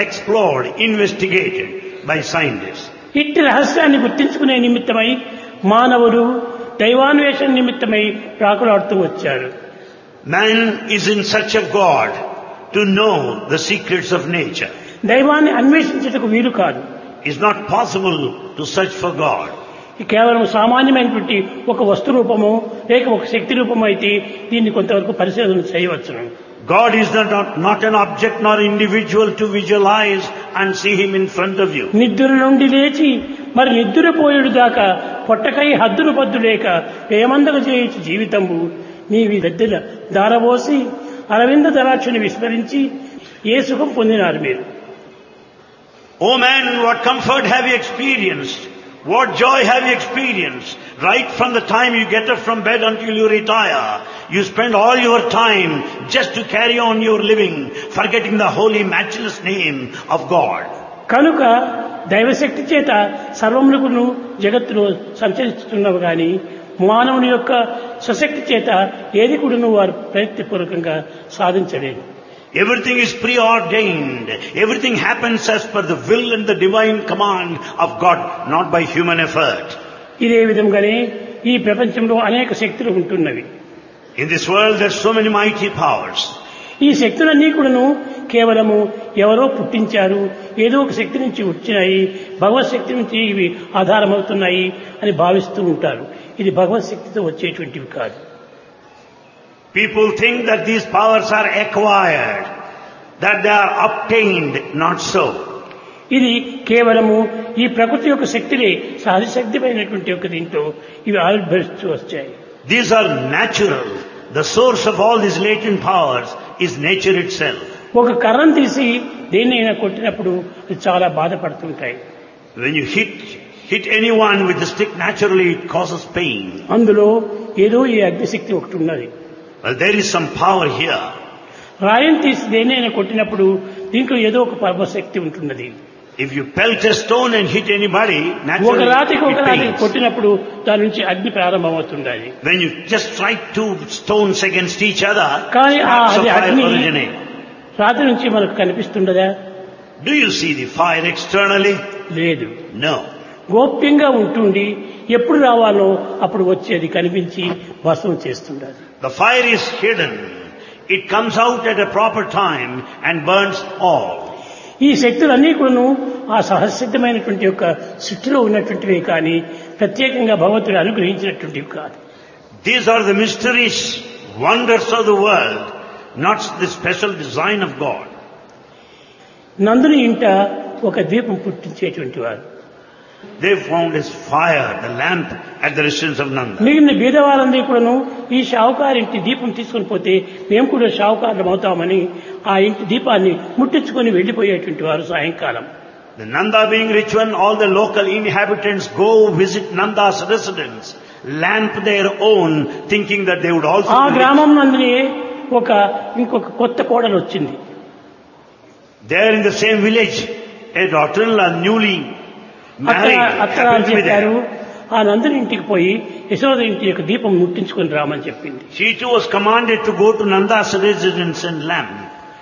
explored, investigated by scientists. ఇట్టి రహస్యాన్ని గుర్తించుకునే నిమిత్తమై మానవుడు దైవాన్వేషణ నిమిత్తమై ప్రాకులాడుతూ వచ్చాడు Man is in search of God to know the secrets of nature. దైవాన్ని అన్వేషించటకు వీలు కాదు It's not possible to search for God. ఇది కేవలం సామాన్యమైనటువంటి ఒక వస్తు రూపము లేక ఒక శక్తి రూపము అయితే దీన్ని కొంతవరకు పరిశోధన చేయవచ్చును God is not, not, not an object nor individual to visualize and see Him in front of you. నిద్ర నుండి లేచి మరి నిద్రపోయేడు దాకా పొట్టకై హద్దులు పద్దు లేక ఏమందక చేయొచ్చు జీవితంబు నీవి వెద్దెల దారబోసి అరవింద దరాక్షని విస్మరించి ఏ సుఖం పొందినారు మీరు O man, what comfort have you experienced? What joy have you experienced? Right from the time you get up from bed until you retire, you spend all your time just to carry on your living, forgetting the holy, matchless name of God. కనుక దైవశక్తి చేత సర్వములకును జగత్తులో సంచరిస్తున్నవి కానీ మానవుని యొక్క స్వశక్తి చేత ఏది కూడాను వారు ప్రయత్నపూర్వకంగా సాధించలేదు Everything is preordained. Everything happens as per the will and the divine command of God, not by human effort. ఇదే విధంగానే ఈ ప్రపంచంలో అనేక శక్తులు ఉంటున్నవి In this world, there are so many mighty powers. ఈ శక్తులన్నీ కూడాను కేవలము ఎవరో పుట్టించారు ఏదో ఒక శక్తి నుంచి వచ్చినాయి భగవత్ శక్తి నుంచి ఇవి ఆధారమవుతున్నాయి అని భావిస్తూ ఉంటారు ఇది భగవత్ శక్తితో వచ్చేటువంటివి కాదు People think that these powers are acquired, that they are obtained, not so. ఇది కేవలము ఈ ప్రకృతి యొక్క శక్తిని సహజ శక్తిమైనటువంటి యొక్క దీంట్లో ఇవి ఆవిర్భవిస్తూ వచ్చాయి These are natural. The source of all these latent powers is nature itself. ఒక కర్రను తీసి దేన్నైనా కొట్టినప్పుడు అది చాలా బాధపడుతుంటాయి When you hit, hit anyone with the stick, naturally it causes pain. అందులో ఏదో ఈ అగ్నిశక్తి ఒకటి ఉన్నది Well, there is some power here. రాయం తీసి దేన్నైనా కొట్టినప్పుడు దీంట్లో ఏదో ఒక పర్వశక్తి ఉంటున్నది If you pelt a stone and hit anybody, ఒక naturally రాతికి ఒక it రాతికి pains. కొట్టినప్పుడు దాని నుంచి అగ్ని ప్రారంభమవుతుండాలి When you just strike two stones against each other, కానీ ఆ sparks of అది fire అగ్ని originate. రాతి నుంచి మనకు కనిపిస్తుండదా Do you see the fire externally? లేదు No. గోప్యంగా ఉంటుండి ఎప్పుడు రావాలో అప్పుడు వచ్చేది కనిపించి భస్మం చేస్తుండాలి The fire is hidden. It comes out at a proper time and burns all. ఈ శక్తులన్నీ కూడాను ఆ సహసిద్ధమైనటువంటి యొక్క సృష్టిలో ఉన్నటువంటివే కానీ ప్రత్యేకంగా భగవంతుడు అనుగ్రహించినటువంటివి కాదు These are the mysteries, wonders of the world, not the special design of God. నందుని ఇంట ఒక దీపం పుట్టించేటువంటి వారు They found his fire, the lamp at the residence of Nanda. మిగిలిన బీదవారందరూ కూడాను ఈ షావుకారింటి దీపం తీసుకొని పోతే మేము కూడా షావుకారులం అవుతామని ఆ ఇంటి దీపాన్ని ముట్టించుకొని వెళ్లిపోయేటువంటి వారు సాయంకాలం The Nanda being rich one, all the local inhabitants go visit Nanda's residence, lamp their own, thinking that they would also ఆ be rich. గ్రామం నందునే ఒక ఇంకొక కొత్త కోడలు వచ్చింది There in the same village, a daughter-in-law newly అక్కడ married అక్కడ happened to be చెప్పారు there. ఆ నందుని ఇంటికి పోయి యశోద ఇంటి యొక్క దీపం ముట్టించుకొని రామని చెప్పింది She too was commanded to go to Nanda's residence and lamp.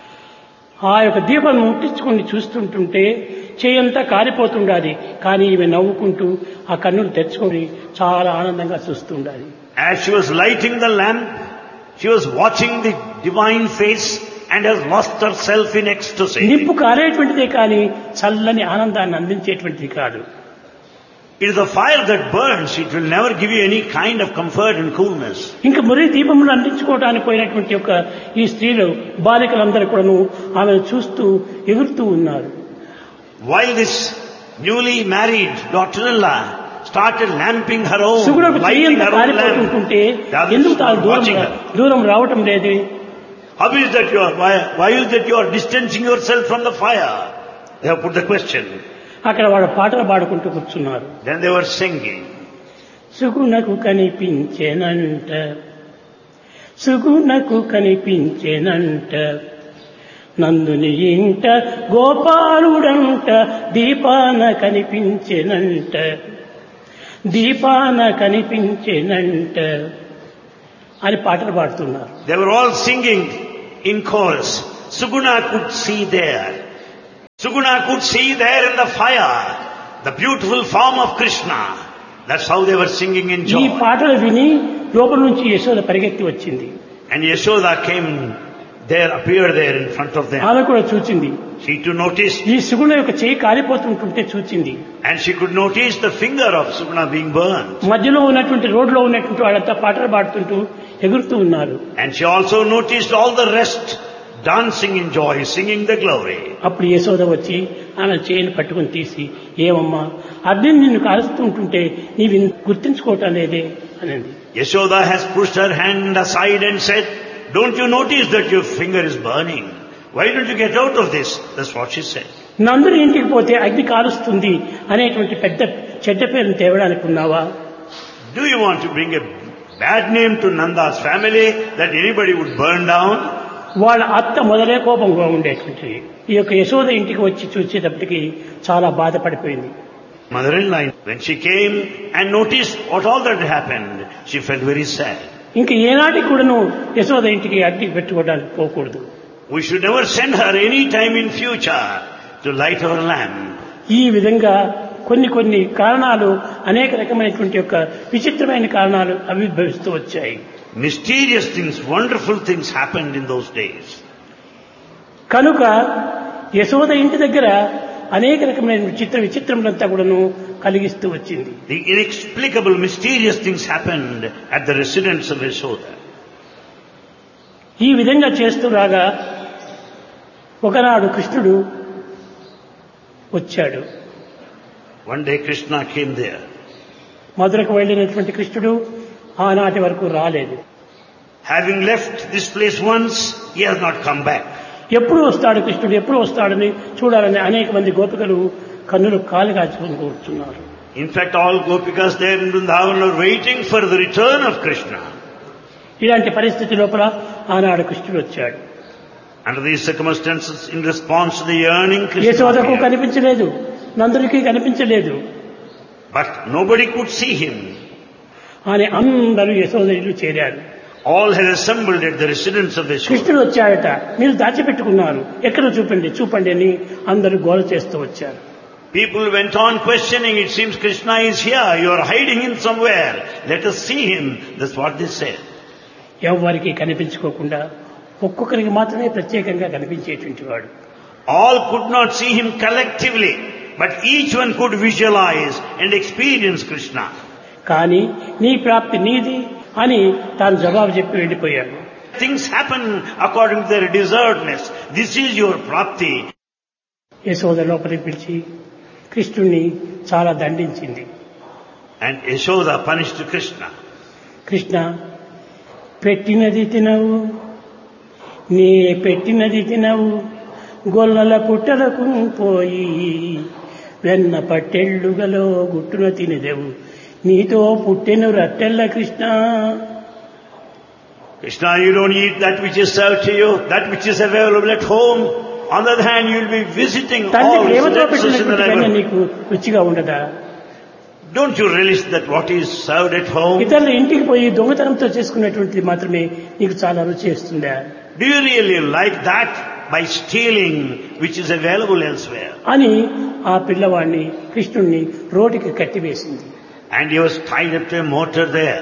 ఆ యొక్క దీపం ముట్టించుకొని చూస్తుంటుంటే చేయంతా కారిపోతుండాలి కానీ ఈమె నవ్వుకుంటూ ఆ కన్నులు తెచ్చుకొని చాలా ఆనందంగా చూస్తుండాలి As she was lighting the lamp, she was watching the divine face and has lost herself in ecstasy. నిప్పు కారేటువంటిదే కానీ చల్లని ఆనందాన్ని అందించేటువంటిది కాదు It is the fire that burns. It will never give you any kind of comfort and coolness. ఇంకా మురి దీపములు అందించుకోవడానికి పోయినటువంటి యొక్క ఈ స్త్రీలు బాలికలందరూ కూడాను ఆమెను చూస్తూ ఎగురుతూ ఉన్నారు While this newly married daughter-in-law started lamping her own, సుగుడకు lighting చెయ్యంత her own lamp, కారిపోతుంటుంటే the others ఎందుకు తాను were దూరం watching her. దూరం రావటం లేదు How is that you are, why, why is that you are distancing yourself from the fire? They have put the question. అక్కడ వాడు పాటలు పాడుకుంటూ కూర్చున్నారు Then they were singing. సుగుణకు కనిపించేనంట సుగుణకు కనిపించేనంట నందుని ఇంట గోపాలుడంట దీపాన కనిపించెనంట దీపాన కనిపించెనంట అని పాటలు పాడుతున్నారు They were all singing in chorus. Suguna could see there Suguna could see there in the fire the beautiful form of Krishna. That's how they were singing in ఈ joy. పాటలు విని లోపల నుంచి యశోద పరిగెత్తి వచ్చింది And Yashoda came there, appeared there in front of them. ఆమె కూడా చూచింది She too noticed, ఈ సుగుణ యొక్క చేయి కాలిపోతుంటుంటే చూచింది and she could notice the finger of Suguna being burned. మధ్యలో ఉన్నటువంటి రోడ్లో ఉన్నటువంటి వాళ్ళంతా పాటలు పాడుతుంటూ ఎగురుతూ ఉన్నారు And she also noticed all the rest dancing in joy, singing the glory. అప్పుడు యశోద వచ్చి ఆమె చేయిని పట్టుకుని తీసి ఏమమ్మా అగ్ని నిన్ను కాలుస్తూ ఉంటుంటే నీవి గుర్తించుకోవటం లేదే అనింది Yashoda has pushed her hand aside and said, Don't you notice that your finger is burning? Why don't you get out of this? That's what she said. నందుని ఇంటికి పోతే అగ్ని కాలుస్తుంది అనేటువంటి పెద్ద చెడ్డ పేరును తేవడానికి ఉన్నావా Do you want to bring a bad name to Nanda's family that anybody would burn down? వాళ్ళ అత్త మొదలే కోపంగా ఉండేటువంటి ఈ యొక్క యశోద ఇంటికి వచ్చి చూసేటప్పటికి చాలా బాధపడిపోయింది Mother-in-law, when she came and noticed what all that happened, she felt very sad. ఇంక ఏనాటికి కూడాను యశోద ఇంటికి అగ్ని పెట్టుకోవడానికి పోకూడదు We should never send her any time in future to light our lamp. ఈ విధంగా కొన్ని కొన్ని కారణాలు అనేక రకమైనటువంటి యొక్క విచిత్రమైన కారణాలు ఆవిర్భవిస్తూ వచ్చాయి Mysterious things, wonderful things happened in those days. కనుక యశోద ఇంటి దగ్గర అనేక రకమైన విచిత్ర విచిత్రములంతా కూడాను కలిగిస్తూ వచ్చింది The inexplicable, mysterious things happened at the residence of Yashoda. ఈ విధంగా చేస్తూ రాగా ఒకనాడు కృష్ణుడు వచ్చాడు One day Krishna came there. మధురకు వెళ్ళినటువంటి కృష్ణుడు ఆనాటి వరకు రాలేదు Having left this place once, he has not come back. ఎప్పుడు వస్తాడు కృష్ణుడు ఎప్పుడు వస్తాడని చూడాలని అనేక మంది గోపికలు కన్నులు కాలు కాచుకొని కూర్చున్నారు In fact, all Gopikas there in Vrindavan are waiting for the return of Krishna. ఇలాంటి పరిస్థితి లోపల ఆనాడు కృష్ణుడు వచ్చాడు Under these circumstances, in response to the yearning, Krishna యశోదకు appeared. కనిపించలేదు నందునికి కనిపించలేదు But nobody could see him. అని అందరూ యశోద ఇల్లు చేరారు All had assembled at the residence of Yashoda. కృష్ణుడు వచ్చాడట మీరు దాచిపెట్టుకున్నారు ఎక్కడ చూపండి చూపండి అని అందరూ గోల చేస్తూ వచ్చారు People went on questioning, it seems Krishna is here, you are hiding him somewhere, let us see him. That's what they said. ఎవరికి కనిపించుకోకుండా ఒక్కొక్కరికి మాత్రమే ప్రత్యేకంగా కనిపించేటువంటి వాడు All could not see him collectively, but each one could visualize and experience Krishna. కానీ నీ ప్రాప్తి నీది అని తాను జవాబు చెప్పి వెళ్ళిపోయాడు Things happen according to their deservedness. This is your prapti. Yashoda లోపలికి పిలిచి కృష్ణుణ్ణి చాలా దండించింది And Yashoda punished Krishna. Krishna పెట్టినది తినవు నీ పెట్టినది తినవు గొల్లల పుట్టలకు పోయి వెన్న పట్టెళ్ళుగలో గుట్టున తినదెవు నీతో పుట్టెను రట్టెల్ల Krishna Krishna, you don't eat that which is served to you, that which is available at home. On the other hand, you'll be visiting తండ్రి all ప్రేమతో residences in the పెట్టినటువంటి వెన్న neighborhood. నీకు రుచిగా ఉండదా Don't you relish that what is served at home? ఇతరుల ఇంటికి పోయి దొంగతనంతో చేసుకున్నటువంటిది మాత్రమే నీకు చాలా రుచి ఇస్తుందా Do you really like that by stealing which is available elsewhere? అని ఆ పిల్లవాడిని కృష్ణుణ్ణి రోటికి కట్టివేసింది And he was tied up to a mortar there.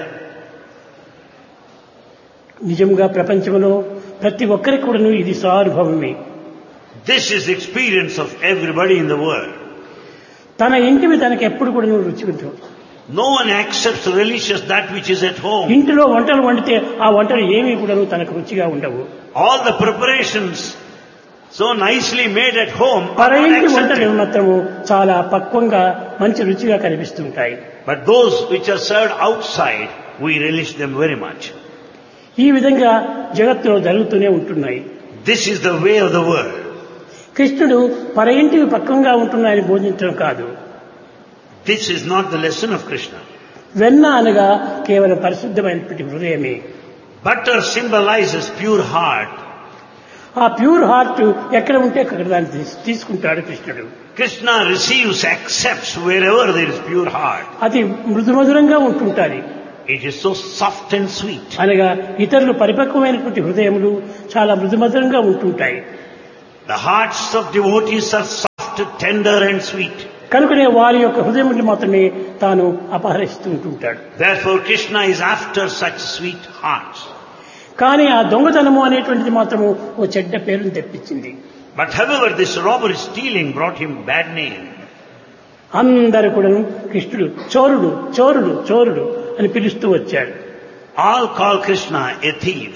నిజంగా ప్రపంచంలో ప్రతి ఒక్కరికి కూడాను ఇది స్వానుభవమే This is the experience of everybody in the world. తన ఇంటివి తనకి ఎప్పుడు కూడా రుచి ఉంటుంది No one accepts religious that which is at home. ఇంటిలో వంటలు వండితే ఆ వంటలు ఏమీ కూడా తనకు రుచిగా ఉండవు All the preparations so nicely made at home are పర not ఇంటి వంటలు accepted. మాత్రము చాలా పక్వంగా మంచి రుచిగా కనిపిస్తుంటాయి But those which are served outside, we relish them very much. ఈ విధంగా జగత్తులో జరుగుతూనే ఉంటున్నాయి This is the way of the world. కృష్ణుడు పర ఇంటివి పక్వంగా ఉంటున్నాయని బోధించడం కాదు This is not the lesson of Krishna. వెన్న అనగా కేవలం పరిశుద్ధమైనటువంటి హృదయమే Butter symbolizes pure heart. ఆ ప్యూర్ హార్ట్ ఎక్కడ ఉంటే అక్కడ దాన్ని తీస్- తీసుకుంటాడు కృష్ణుడు Krishna receives, accepts wherever there is pure heart. అది మృదుమధురంగా ఉంటుంటాది It is so soft and sweet. అనగా ఇతరులు పరిపక్వమైనటువంటి హృదయములు చాలా మృదుమధురంగా ఉంటుంటాయి The hearts of devotees are soft, tender and sweet. కనుకనే వారి యొక్క హృదయం మాత్రమే తాను అపహరిస్తూ ఉంటుంటాడు Therefore Krishna is after such sweet hearts. కానీ ఆ దొంగతనము అనేటువంటిది మాత్రము ఓ చెడ్డ పేరును తెప్పించింది But however, this robbery stealing brought him bad name. అందరు కూడా కృష్ణుడు చోరుడు చోరుడు చోరుడు అని పిలుస్తూ వచ్చాడు All call Krishna a thief.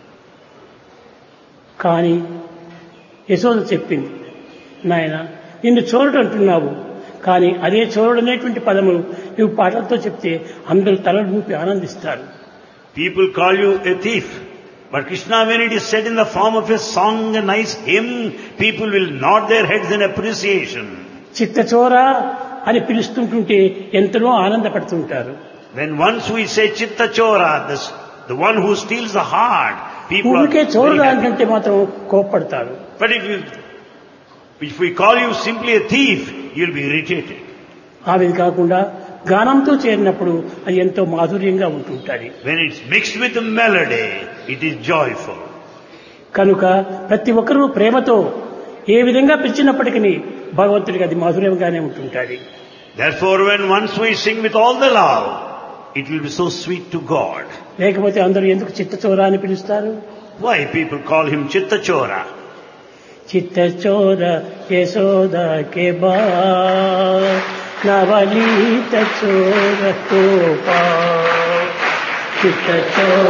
కానీ యశోద చెప్పింది నాయన నిన్ను చోరుడు అంటున్నావు కానీ అదే చోరుడు అనేటువంటి పదము నువ్వు పాటలతో చెప్తే అందరూ తలలు ఊపి ఆనందిస్తారు People call you a thief. But Krishna, when it is said in the form of a song, a nice hymn, people will nod their heads in appreciation. చిత్తచోర అని పిలుస్తుంటుంటే ఎంతనో ఆనందపడుతుంటారు When once we say Chitta Chora, this, the one who steals the heart, people are ఊరికే very చోరుడు happy. అంటే మాత్రం కోప్పడతారు But if you, if we call you simply a thief, you'll be irritated. అవి కాకుండా గానంతో చేరినప్పుడు అది ఎంతో మాధుర్యంగా ఉంటుంటుంది When it's mixed with a melody, it is joyful. కనుక ప్రతి ఒక్కరూ ప్రేమతో ఏ విధంగా పిలిచినప్పటికీ భగవంతుడికి అది మాధుర్యంగానే ఉంటుంటుంది Therefore, when once we sing with all the love, it will be so sweet to God. లేకపోతే అందరూ ఎందుకు చిత్తచోర అని పిలుస్తారు Why people call him Chitta Chora? చిత్తచోర Yashoda కే బా నవనీత చోర కోపా చిత్తచోర